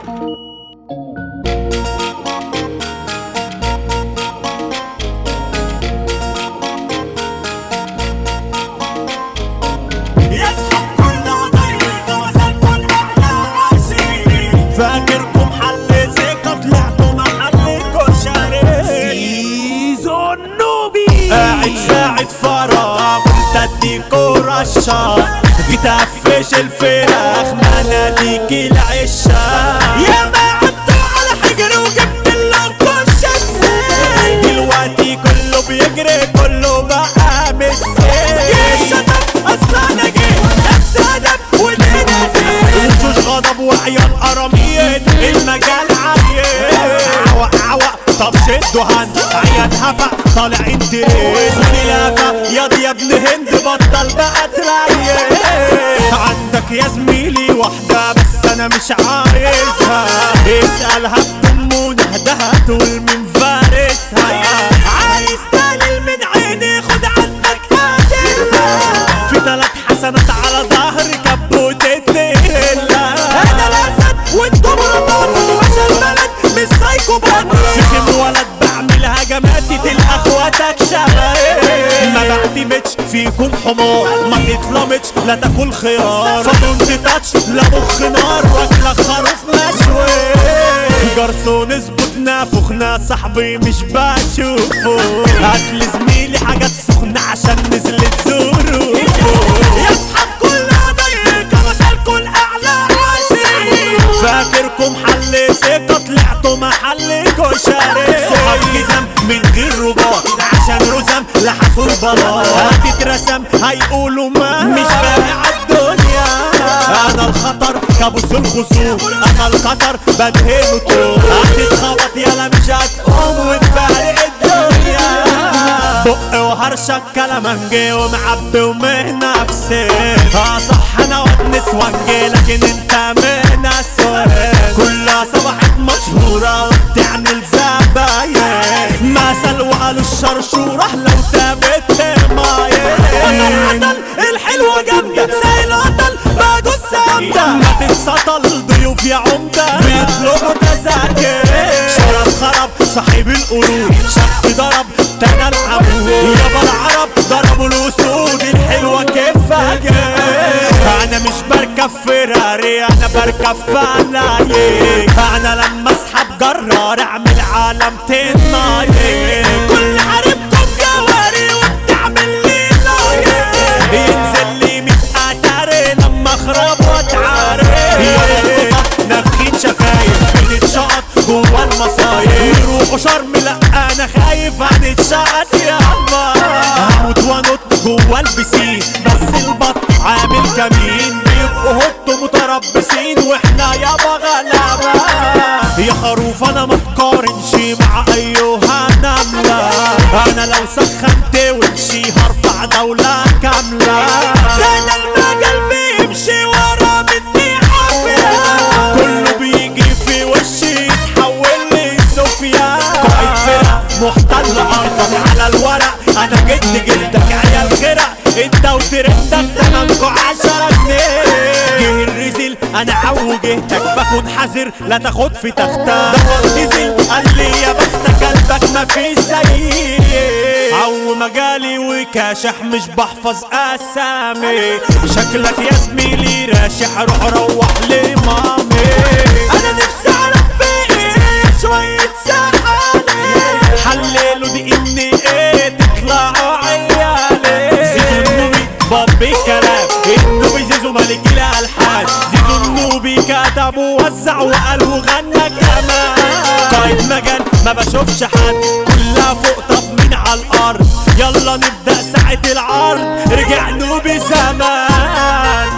يسحب كل قضية وصلكم أعلى عشرين فاكركم حل ثقة طلعتوا محل كشري سيزون نوبي قاعد ساعد فراغ قلت اديكوا رشا جيت افش الفراخ ما ناديك العشا يا ما عدوا على حجر وجبت لكم شمسين دلوقتي كله بيجري كله بقى مسين يا شباب اصلا انا جيت افسدك ولينا زين وشوش غضب وعيال قراميط المجال عيل عوق عوق طب شدوا هند عيال هفا طالعين تريد خدي لافا ياض يا ابن هند بطل بقى تريد عندك يا زميلي واحدة بس انا مش عايزها اسألها بأم ونهدها تقول مين فارسها عايز تقلل من عيني خد عندك قاتلها في ثلاث حسنات على ظهري كبوت الدهلة انا الاسد وانتم رطان وعشان البلد مش سايكوبات فيكم ولد بعمل هجماتي تلقى اخواتك شباب ما بعتمدش فيكم حمار ما تتلمتش لا تاكل خيار فضلت تاتش لا مخ نار واكلك خروف مشوي جرسون اظبط نافخنا صاحبي مش بشوفه هاتلي زميلي حاجات سخنة عشان نزلت ظروفه يسحب كل قضية كمثالكم الأعلى عاشرين فاكركم حل ثقة طلعتوا محل كشري صحاب جزم من غير رباط عشان رزم لحسوا البلاط هتترسم هيقولوا ما مش باقي عالدنيا انا الخطر كابوس الخصوم انا الخطر بدهنه طول هتتخبط يلا مش هتقوم وتفارق الدنيا بق وهرشك كلامنجي ومعبي ومه نفسي اه صح انا واد نسوانجي لكن انت من اسود كلها صبحت مشهورة وبتعمل زباين مثل وقالوا الشرشورة لو تابت ماين انا العدل الحلوة جامدة زي القتل باجو السامدة ما تتسطل ضيوف يا عمدة بيطلبوا تذاكر شرب خرب صاحب القلوب شخص ضرب تنا العبود يابا العرب ضربوا الاسود الحلوة كيف فاكر انا مش بركب فيراري انا بركب فلايك انا لما اسحب جرار اعمل عالم تنايك كل حاربكم جواري وبتعمل لي لايك ينزل لي ميت اتاري لما اخرب واتعارك يا القطط نافخين شفايف بنتشقط جوا المصايب يروحوا شرم لا انا خايف هنتشقط يابا هموت وانط جوا البسين بس البط عامل كمين بيبقوا هوت متربصين واحنا يابا غلابة يا خروف انا ما تقارنش مع ايها نملة انا لو سخنت وشي هرفع دولة كاملة ده انا المجال بيمشي ورا مني حافية كله بيجي في وشي يتحول لي سفيان قائد فرق محتل ارضك على الورق انا جد جدك عيال غرق انت وترندك تمامكو عشرة جنيه جه الرزل انا عوجهتك بكون حذر لا تاخد في تختك ده نزل قال لي يا بختك قلبك ما فيش زيي عو مجالي وكاشح مش بحفظ اسامي شكلك يا زميلي راشح روح روح لمامي انا نفسي اعرف في ايه شوية سحالي حللوا دي اني ايه تطلعوا عيالي زيزو النوبي بابي كلام النوبي زيزو ملك الالحان زيزو النوبي كتب ووزع وقال وغنى كمان قايد مجال ما بشوفش حد كلها فوق طب مين على الارض يلا نبدا ساعة العرض رجع نوبي زمان